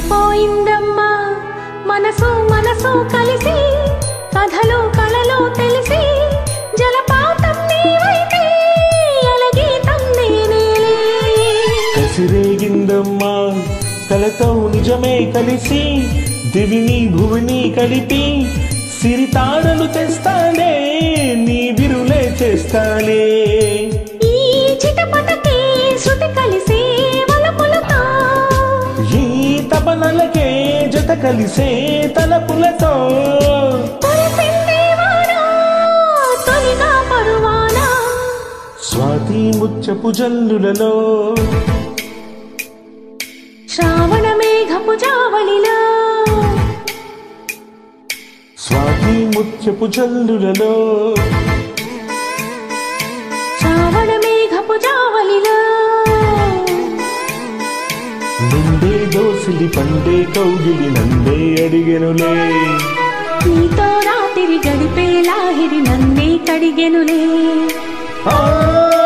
కలిసిపోయిందమ్మా మనసు మనసు కలిసి కథలు కళలు తెలిసి జలపాతం నీవైతే అలగీతం నేనేలే కసిరేగిందమ్మా కలతో నిజమే కలిసి దివిని భువిని కలిపి సిరితాడలు తెస్తానే నీ విరులే చేస్తానే ఈ చిటపటకే శృతి కలిసి వలపులతో ఈ తపనలకే జత కలిసే తలపులతో కురిసిందే వాన, తొలిగా పరువాన స్వాతి ముచ్చపు జల్లులలో శ్రావణ మేఘపు జావళిలో స్వాతి ముచ్చపు జల్లులలో శ్రావణ మేఘపు జావళిలో నిండే దోసిలి పండే కౌగిలి నందే అడిగెనులే నీతో రాత్రి గడిపే లాహిరి నన్నే కడిగెనులే ఆ